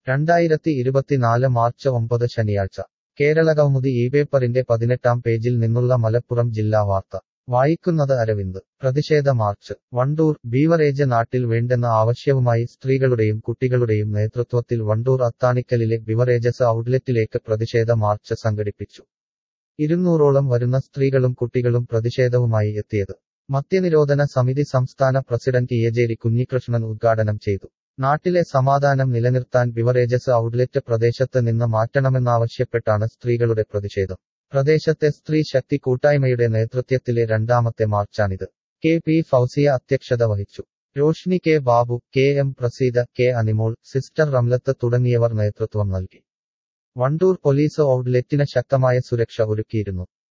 രണ്ടായിരത്തി ഇരുപത്തിനാല് മാർച്ച് ഒമ്പത് ശനിയാഴ്ച കേരളകൗമുദി ഈ പേപ്പറിന്റെ പതിനെട്ടാം പേജിൽ നിന്നുള്ള മലപ്പുറം ജില്ലാ വാർത്ത വായിക്കുന്നത് അരവിന്ദ് പ്രതിഷേധ മാർച്ച് വണ്ടൂർ ബീവറേജ് നാട്ടിൽ വേണ്ടെന്ന ആവശ്യവുമായി സ്ത്രീകളുടെയും കുട്ടികളുടെയും നേതൃത്വത്തിൽ വണ്ടൂർ അത്താണിക്കലിലെ ബിവറേജസ് ഔട്ട്ലെറ്റിലേക്ക് പ്രതിഷേധ മാർച്ച് സംഘടിപ്പിച്ചു ഇരുന്നൂറോളം വരുന്ന സ്ത്രീകളും കുട്ടികളും പ്രതിഷേധവുമായി എത്തിയത് മദ്യനിരോധന സമിതി സംസ്ഥാന പ്രസിഡന്റ് ഇയജേരി കുഞ്ഞികൃഷ്ണൻ ഉദ്ഘാടനം ചെയ്തു നാട്ടിലെ സമാധാനം നിലനിർത്താൻ ബിവറേജസ് ഔട്ട്ലെറ്റ് പ്രദേശത്ത് നിന്ന് മാറ്റണമെന്നാവശ്യപ്പെട്ടാണ് സ്ത്രീകളുടെ പ്രതിഷേധം പ്രദേശത്തെ സ്ത്രീ ശക്തി കൂട്ടായ്മയുടെ നേതൃത്വത്തിലെ രണ്ടാമത്തെ മാർച്ചാണിത് കെ പി ഫൗസിയ അധ്യക്ഷത വഹിച്ചു Roshni K Babu K M Praseeda K Animol sister Ramlath തുടങ്ങിയവർ നേതൃത്വം നൽകി വണ്ടൂർ പോലീസ് ഔട്ട്ലെറ്റിന് ശക്തമായ സുരക്ഷ ഒരുക്കിയിരുന്നു